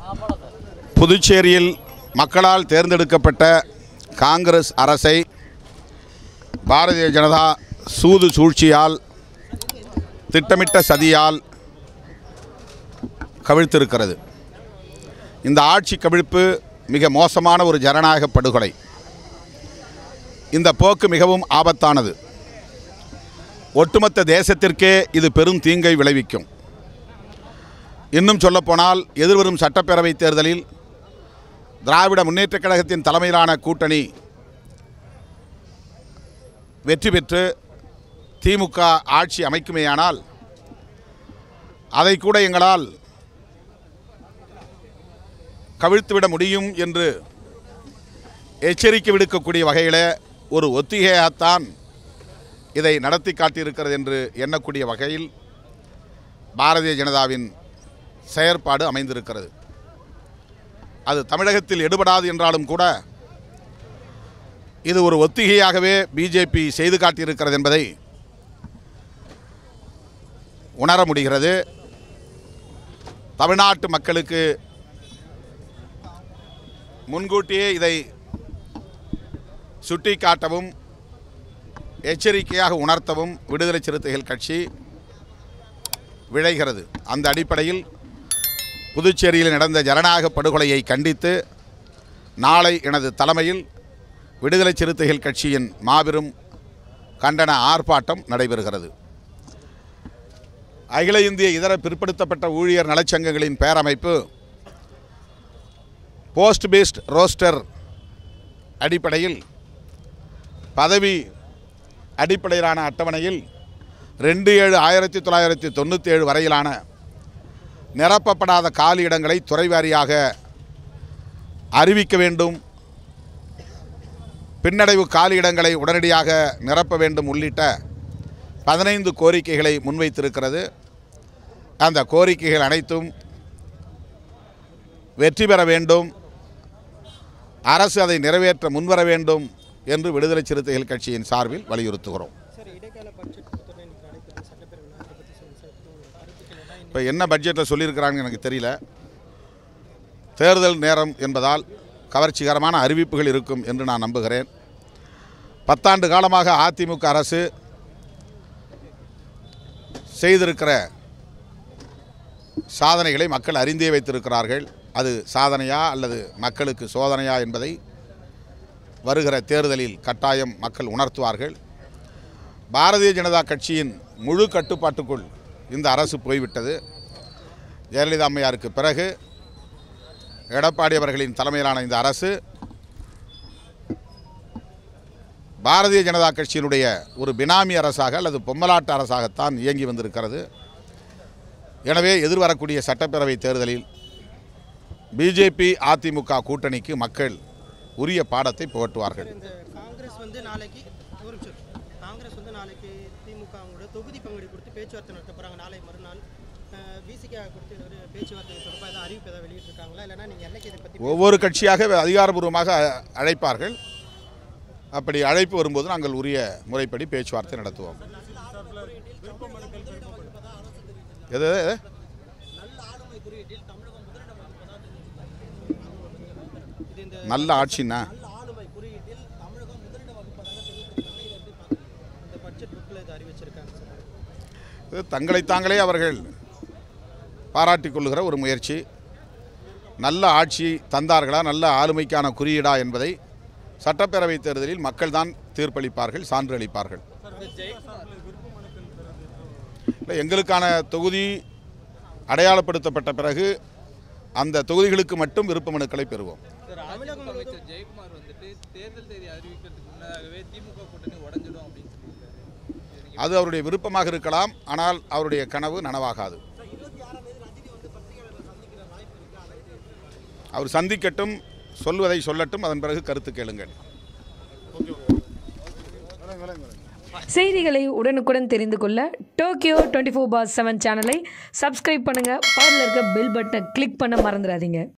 புதுச்சேரியில் மக்களால் தேர்ந்தெடுக்கப்பட்ட காங்கிரஸ் அரசை பாரதிய ஜனதா சூது சூழ்ச்சியால் திட்டமிட்ட சதியால் கவிழ்த்திருக்கிறது இந்த ஆட்சி கவிழ்ப்பு மிக மோசமான ஒரு ஜனநாயக படுகொலை இந்த போக்கு மிகவும் ஆபத்தானது ஒட்டுமொத்த தேசத்திற்கே இது பெரும் தீங்கை விளைவிக்கும் இன்னும் சொல்லப்போனால் எதிர்வரும் சட்டப்பேரவை தேர்தலில் திராவிட முன்னேற்றக் கழகத்தின் தலைமையிலான கூட்டணி வெற்றி பெற்று திமுக ஆட்சி அமைக்குமேயானால் அதை கூட எங்களால் கவிழ்த்துவிட முடியும் என்று எச்சரிக்கை விடுக்கக்கூடிய வகையில் ஒரு ஒத்திகையாகத்தான் இதை நடத்தி காட்டியிருக்கிறது என்று எண்ணக்கூடிய வகையில் பாரதிய ஜனதாவின் செயற்பாடு அமைந்திருக்கிறது அது தமிழகத்தில் எடுபடாது என்றாலும் கூட இது ஒரு ஒத்திகையாகவே பிஜேபி செய்து காட்டியிருக்கிறது என்பதை உணர முடிகிறது தமிழ்நாட்டு மக்களுக்கு முன்கூட்டியே இதை சுட்டிக்காட்டவும் எச்சரிக்கையாக உணர்த்தவும் விடுதலை சிறுத்தைகள் கட்சி விழைகிறது அந்த அடிப்படையில் புதுச்சேரியில் நடந்த ஜனநாயக படுகொலையை கண்டித்து நாளை எனது தலைமையில் விடுதலை சிறுத்தைகள் கட்சியின் மாபெரும் கண்டன ஆர்ப்பாட்டம் நடைபெறுகிறது அகில இந்திய இதர பிற்படுத்தப்பட்ட ஊழியர் நலச்சங்கங்களின் பேரமைப்பு போஸ்ட் பேஸ்ட் ரோஸ்டர் அடிப்படையில் பதவி அடிப்படையிலான அட்டவணையில் ரெண்டு ஏழு ஆயிரத்தி தொள்ளாயிரத்தி தொண்ணூற்றி ஏழு வரையிலான நிரப்பப்படாத காலி இடங்களை துறை வாரியாக அறிவிக்க வேண்டும் பின்னடைவு காலி இடங்களை உடனடியாக நிரப்ப வேண்டும் உள்ளிட்ட பதினைந்து கோரிக்கைகளை முன்வைத்திருக்கிறது அந்த கோரிக்கைகள் அனைத்தும் வெற்றி பெற வேண்டும் அரசு அதை நிறைவேற்ற முன்வர வேண்டும் என்று விடுதலை சிறுத்தைகள் கட்சியின் சார்பில் வலியுறுத்துகிறோம் சார் இடைக்கால பட்ஜெட் கொடுத்தோன்னே இன்னைக்கு நடைபெறும் சட்டப்பேரவை அதை பற்றி சொல்லுங்கள் சார் உங்க கருத்துக்கள் என்ன இப்போ என்ன பட்ஜெட்டில் சொல்லியிருக்கிறாங்கன்னு எனக்கு தெரியல தேர்தல் நேரம் என்பதால் கவர்ச்சிகரமான அறிவிப்புகள் இருக்கும் என்று நான் நம்புகிறேன் பத்தாண்டு காலமாக அதிமுக அரசு செய்திருக்கிற சாதனைகளை மக்கள் அறிந்தே வைத்திருக்கிறார்கள் அது சாதனையா அல்லது மக்களுக்கு சோதனையா என்பதை வருகிற தேர்தலில் கட்டாயம் மக்கள் உணர்த்துவார்கள் பாரதிய ஜனதா கட்சியின் முழு கட்டுப்பாட்டுக்குள் இந்த அரசு போய்விட்டது ஜெயலலிதா அம்மையாருக்கு பிறகு எடப்பாடி அவர்களின் தலைமையிலான இந்த அரசு பாரதிய ஜனதா கட்சியினுடைய ஒரு பினாமி அரசாக அல்லது பொம்மலாட்டு அரசாகத்தான் இயங்கி வந்திருக்கிறது எனவே எதிர்வரக்கூடிய சட்டப்பேரவை தேர்தலில் பிஜேபி அதிமுக கூட்டணிக்கு மக்கள் உரிய பாடத்தை புகட்டுவார்கள் இந்த காங்கிரஸ் வந்து நாளைக்கு ஒரு நிமிஷம் காங்கிரஸ் வந்து நாளைக்கு திமுக அவங்களோட தொகுதி பங்கீடு கொடுத்து பேச்சுவார்த்தை நடத்த போகிறாங்க நாளை மறுநாள் பிசிகே கொடுத்து ஒரு பேச்சுவார்த்தை தொடர்பாக ஏதாவது அறிவிப்பு ஏதாவது வெளியிட்டிருக்காங்களா இல்லைன்னா நீங்கள் என்னைக்கு இதை பற்றி ஒவ்வொரு கட்சியாக அதிகாரபூர்வமாக அ- அழைப்பார்கள் அப்படி அழைப்பு வரும்போது நாங்கள் உரிய முறைப்படி பேச்சுவார்த்தை நடத்துவோம் எது எது? இது இந்த நல்ல ஆட்சின்னா ஆளுமை குறியீட்டில் தமிழகம் முதலிடம் வகுப்பதாக தெரிவித்திருக்காங்க இதை எப்படி பார்க்குறீங்க இந்த பட்ஜெட் புக்கில் இது அறிவிச்சிருக்காங்க சார் இது தங்களை தாங்களே அவர்கள் பாராட்டிக் கொள்ளுகிற ஒரு முயற்சி நல்ல ஆட்சி தந்தார்களா நல்ல ஆளுமைக்கான குறியீடா என்பதை சட்டப்பேரவை தேர்தலில் மக்கள் தான் தீர்ப்பளிப்பார்கள் சான்று அளிப்பார்கள் இல்லை எங்களுக்கான தொகுதி அடையாளப்படுத்தப்பட்ட பிறகு அந்த தொகுதிகளுக்கு மட்டும் விருப்ப மனுக்களை பெறுவோம் சார் அதிமுக அமைச்சர் ஜெயக்குமார் வந்துட்டு தேர்தல் தேதி அறிவிக்கிறதுக்கு முன்னதாகவே திமுக கூட்டணி உடஞ்சிடும் அப்படின்னு சொல்லியிருக்காரு அது அவருடைய விருப்பமாக இருக்கலாம் ஆனால் அவருடைய கனவு நனவாகாது அவர் சந்திக்கட்டும் சொல்வதை சொல்லட்டும் அதன் பிறகு கருத்து கேளுங்கள் செய்திகளை உடனுக்குடன் தெரிந்து கொள்ள Tokyo twenty four by seven சேனலை சப்ஸ்கிரைப் பண்ணுங்கள் பக்கத்தில் இருக்க பெல் பட்டனை கிளிக் பண்ண மறந்துடாதீங்க